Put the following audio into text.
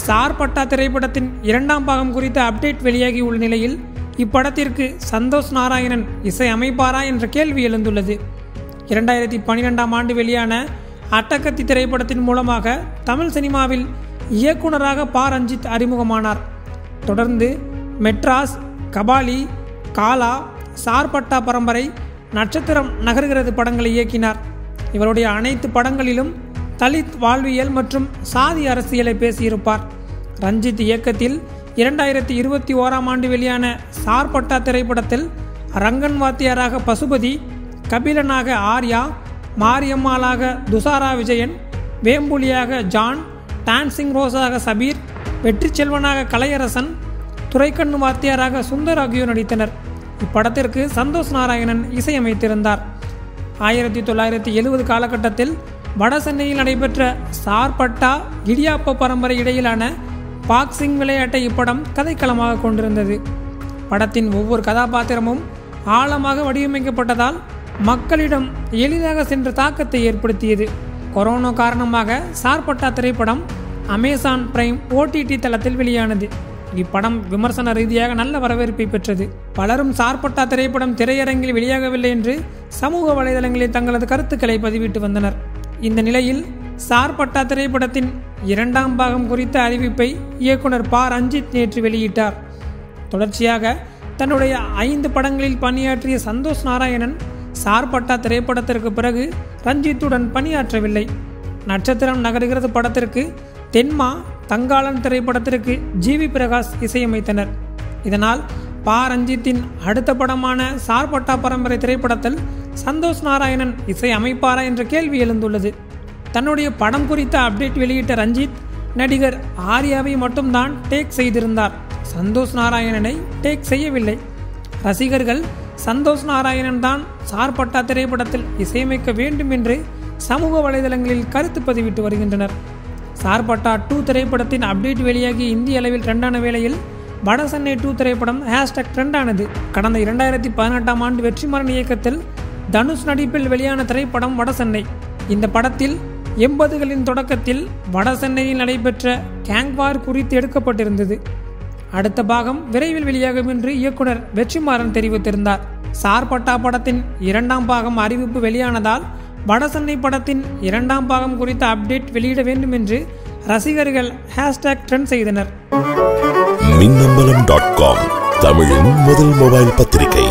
sir பட்டா திரைப்படத்தின் இரண்டாம் பாகம் குறித்த அப்டேட் வெளியாகி உள்ள நிலையில் இப்படத்திற்கு சந்தோஷ் நாராயணன் இசை அமைப்பாரா என்ற கேள்வி எழுந்துள்ளது இரண்டாயிரத்தி பன்னிரெண்டாம் ஆண்டு வெளியான அட்டகத்தி திரைப்படத்தின் மூலமாக தமிழ் சினிமாவில் இயக்குனராக பா ரஞ்சித் அறிமுகமானார் தொடர்ந்து மெட்ராஸ் கபாலி காலா சார்பட்டா பரம்பரை நட்சத்திரம் நகர்கிறது படங்களை இயக்கினார் இவருடைய அனைத்து படங்களிலும் தலித் வாழ்வியல் மற்றும் சாதி அரசியலை பேசியிருப்பார் ரஞ்சித் இயக்கத்தில் இரண்டாயிரத்தி இருபத்தி ஓராம் ஆண்டு வெளியான சார்பட்டா திரைப்படத்தில் ரங்கன் வாத்தியாராக பசுபதி கபிலனாக ஆர்யா மாரியம்மாளாக துசாரா விஜயன் வேம்புலியாக ஜான் டான்சிங் ரோஸாக சபீர் வெற்றி செல்வனாக கலையரசன் துரைக்கண்ணு வாத்தியாராக சுந்தர் ஆகியோர் நடித்தனர் இப்படத்திற்கு சந்தோஷ் நாராயணன் இசையமைத்திருந்தார் ஆயிரத்தி தொள்ளாயிரத்தி எழுபது காலகட்டத்தில் வட சென்னையில் நடைபெற்ற சார்பட்டா இடியாப்ப பரம்பரை இடையிலான பாக்ஸிங் விளையாட்டை இப்படம் கதைக்களமாக கொண்டிருந்தது படத்தின் ஒவ்வொரு கதாபாத்திரமும் ஆழமாக வடிவமைக்கப்பட்டதால் மக்களிடம் எளிதாக சென்ற தாக்கத்தை ஏற்படுத்தியது கொரோனா காரணமாக சார்பட்டா திரைப்படம் அமேசான் பிரைம் ஓடிடி தளத்தில் வெளியானது இப்படம் விமர்சன ரீதியாக நல்ல வரவேற்பை பெற்றது பலரும் சார்பட்டா திரைப்படம் திரையரங்கில் வெளியாகவில்லை என்று சமூக வலைதளங்களில் தங்களது கருத்துக்களை பதிவிட்டு வந்தனர் இந்த நிலையில் சார்பட்டா திரைப்படத்தின் இரண்டாம் பாகம் குறித்த அறிவிப்பை இயக்குனர் ப ரஞ்சித் நேற்று வெளியிட்டார் தொடர்ச்சியாக தன்னுடைய ஐந்து படங்களில் பணியாற்றிய சந்தோஷ் நாராயணன் சார்பட்டா திரைப்படத்திற்கு பிறகு ரஞ்சித்துடன் பணியாற்றவில்லை நட்சத்திரம் நகருகிறது படத்திற்கு தென்மா தங்காளன் திரைப்படத்திற்கு ஜிவி பிரகாஷ் இசையமைத்தனர் இதனால் பா ரஞ்சித்தின் அடுத்த படமான சார்பட்டா பரம்பரை திரைப்படத்தில் சந்தோஷ் நாராயணன் இசை அமைப்பாரா என்ற கேள்வி எழுந்துள்ளது தன்னுடைய படம் குறித்த அப்டேட் வெளியிட்ட ரஞ்சித் நடிகர் ஆர்யாவை மட்டும்தான் டேக் செய்திருந்தார் சந்தோஷ் நாராயணனை டேக் செய்யவில்லை ரசிகர்கள் சந்தோஷ் நாராயணன் தான் சார்பட்டா திரைப்படத்தில் இசையமைக்க வேண்டும் என்று சமூக வலைதளங்களில் கருத்து பதிவிட்டு வருகின்றனர் சார்பட்டா டூ திரைப்படத்தின் அப்டேட் வெளியாகி இந்திய அளவில் ட்ரெண்டான வேளையில் வட சென்னை டூ திரைப்படம் ஹேஷ்டாக் ட்ரெண்டானது கடந்த இரண்டாயிரத்தி பதினெட்டாம் ஆண்டு வெற்றிமாறன் இயக்கத்தில் தனுஷ் நடிப்பில் வெளியான திரைப்படம் வட சென்னை இந்த படத்தில் எண்பதுகளின் தொடக்கத்தில் வட சென்னையில் நடைபெற்ற கேங்வார் குறித்து எடுக்கப்பட்டிருந்தது அடுத்த பாகம் விரைவில் வெளியாகும் என்று இயக்குனர் வெற்றிமாறன் தெரிவித்திருந்தார் சார்பட்டா படத்தின் இரண்டாம் பாகம் அறிவிப்பு வெளியானதால் வடசென்னை படத்தின் இரண்டாம் பாகம் குறித்த அப்டேட் வெளியிட வேண்டும் என்று ரசிகர்கள் ஹேஷ்டாக் ட்ரெண்ட் செய்தனர் மின்னம்பலம் டாட் காம் தமிழின் முதல் மொபைல் பத்திரிகை